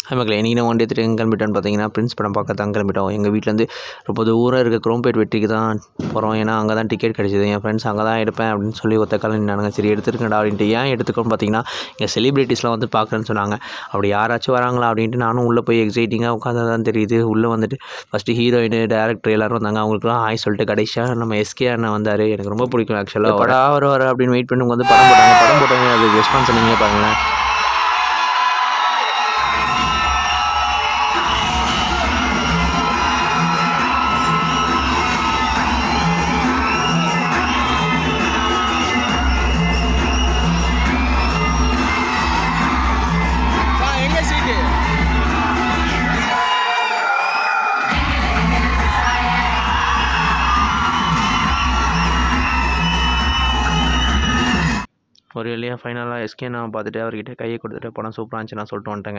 மக்களே இன்றைக்கி நான் ஒன் டே த்ரீ எங்கே கிளம்பிட்டோன்னு பார்த்தீங்கன்னா பிரின்ஸ் படம் பார்க்க தான் கிளம்பிட்டோம் எங்கள் வீட்டிலேருந்து ரொம்ப தூரம் இருக்க குரோம்பேட் வெற்றிக்கு தான் போகிறோம் ஏன்னா அங்கே தான் டிக்கெட் கிடச்சிது என் ஃப்ரெண்ட்ஸ் அங்கே தான் எடுப்பேன் அப்படின்னு சொல்லி ஒத்த காலம் நின்னாங்க சரி எடுத்துருக்கேன்டா அப்படின்ட்டு ஏன் எடுத்துக்கோன்னு பார்த்தீங்கன்னா இங்கே செலிப்ரிட்டிஸ்லாம் வந்து பார்க்குறேன்னு சொன்னாங்க அப்படி யாராச்சும் வராங்களா அப்படின்ட்டு நானும் உள்ளே போய் எக்ஸைட்டிங்காக உட்காந்தா தான் தெரியுது உள்ளே வந்துட்டு ஃபஸ்ட்டு ஹீரோயின் டேரக்டர் எல்லாரும் வந்தாங்க அவங்களுக்குலாம் ஹாய் சொல்லிட்டு கடைசியாக நம்ம எஸ்கே அண்ணன் வந்தார் எனக்கு ரொம்ப பிடிக்கும் ஆக்சுவலாக படா வர வர அப்படின்னு வெயிட் பண்ணி வந்து படம் போட்டாங்க படம் போட்டவங்க அது ரெஸ்பான்ஸ் நீங்களே பாருங்களேன் எங்க சீட்டு ஒரு வழியாக ஃபைனலாக எஸ்கே நான் பார்த்துட்டு அவர்கிட்ட கையை கொடுத்துட்டு படம் சூப்பராக இருந்துச்சு நான் சொல்லிட்டு வந்துட்டேங்க